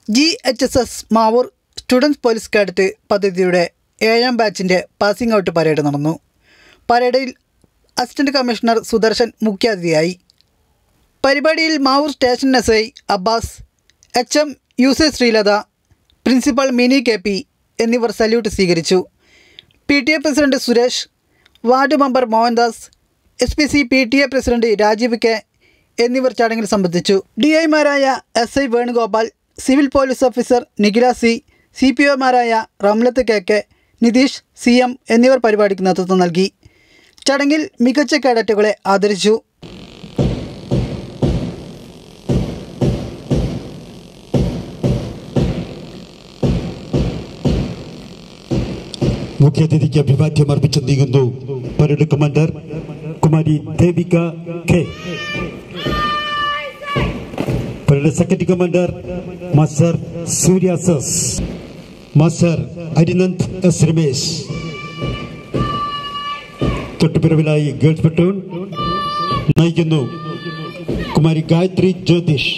G H S S Mavoor students police cadet പദ്ധതിയുടെ ഏഴാം ബാച്ചിൻ്റെ passing out parade നടന്നു പരേഡിൽ അസിസ്റ്റന്റ് കമ്മീഷണർ സുദർശൻ മുഖ്യാതിഥിയായി പരിപാടിയിൽ Mavoor station S I Abbas H M U C Sreelatha principal Mini K P എന്നിവർ salute സ്വീകരിച്ചു P T A president Suresh ward member Mohandas S P C P T A president Rajeev K എന്നിവർ ചടങ്ങിൽ സംബന്ധിച്ചു ഡി ഐമാരായ S I Venugopal civil police officer Nikhila C C P ഒമാരായ Ramlath K K Nitish C M എന്നിവർ പരിപാടിക്ക് നേതൃത്വം നൽകി ചടങ്ങിൽ മികച്ച കേഡറ്റുകളെ ആദരിച്ചു മുഖ്യാതിഥിക്ക് അഭിവാദ്യം അർപ്പിച്ചു നീങ്ങുന്നു പരേഡ് കമാൻഡർ കുമാരി Devika K parade secretary commander master സൂര്യാസസ് മാസ്റ്റർ അരിനന്ദ് എസ് രമേശ് തൊട്ടുപിറവിലായി ഗേൾസ് പ്ലട്ടൂൺ നയിക്കുന്നു കുമാരി ഗായത്രി ജ്യോതിഷ്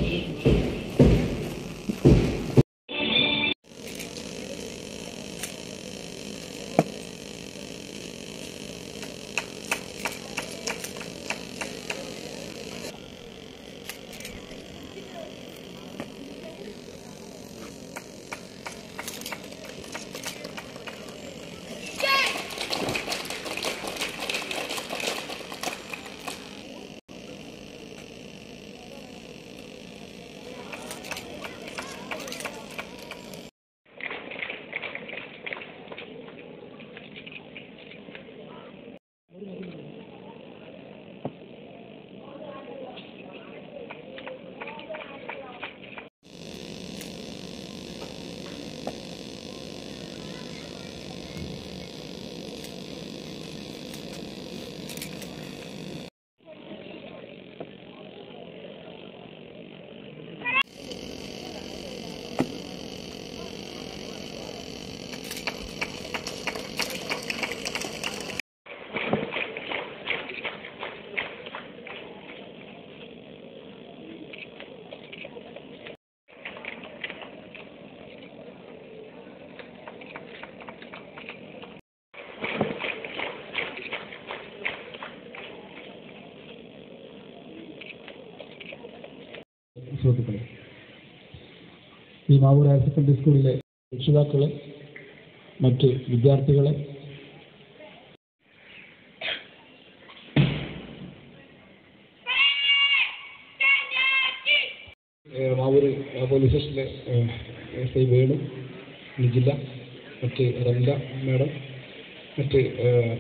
സുഹൃത്തുക്കളെ ഈ മാവൂർ ഹയർ സെക്കൻഡറി സ്കൂളിലെ രക്ഷിതാക്കളെ മറ്റ് വിദ്യാർത്ഥികളെ ഏഹ് മാവൂർ ഏഹ് പോലീസ് സ്റ്റേഷനിലെ ഏഹ് എസ് ഐ വേണു നിജില മറ്റ് റംല മാഡം മറ്റ് ഏഹ്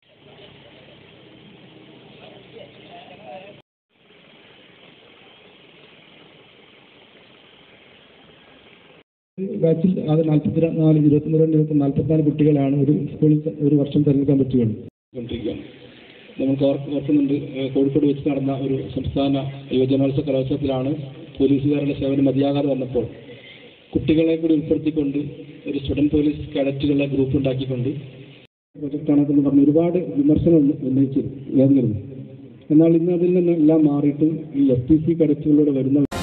ബാച്ചിൽ അത് നാൽപ്പത്തി നാല് ഇരുപത്തി രണ്ട് ഇരുപത്തി നാൽപ്പത്തിനാല് കുട്ടികളാണ് ഒരു സ്കൂളിൽ ത- ഒരു വർഷം തിരഞ്ഞെടുക്കാൻ പറ്റുകയുള്ളൂ കൊണ്ടിരിക്കുകയാണ് നമുക്ക് ഓർക്ക് ഓർക്കുന്നുണ്ട് ഏഹ് കോഴിക്കോട് വെച്ച് നടന്ന ഒരു സംസ്ഥാന യുവജനോത്സവ കലോത്സവത്തിലാണ് പോലീസുകാരുടെ സേവനം മതിയാകാതെ വന്നപ്പോൾ കുട്ടികളെ കൂടി ഉൾപ്പെടുത്തിക്കൊണ്ട് ഒരു സ്റ്റുഡൻറ് പോലീസ് കാഡറ്റുകളുടെ ഗ്രൂപ്പ് ഉണ്ടാക്കിക്കൊണ്ട് പ്രൊജക്റ്റാണെന്ന് പറഞ്ഞ് ഒരുപാട് വിമർശനം ഉന്ന- ഉന്നയിച്ചു ഉയർന്നിരുന്നു എന്നാൽ ഇന്ന് അതിൽ നിന്നെല്ലാം മാറിയിട്ട് ഈ എഫ് പി സി കഡറ്റുകളിലൂടെ വരുന്ന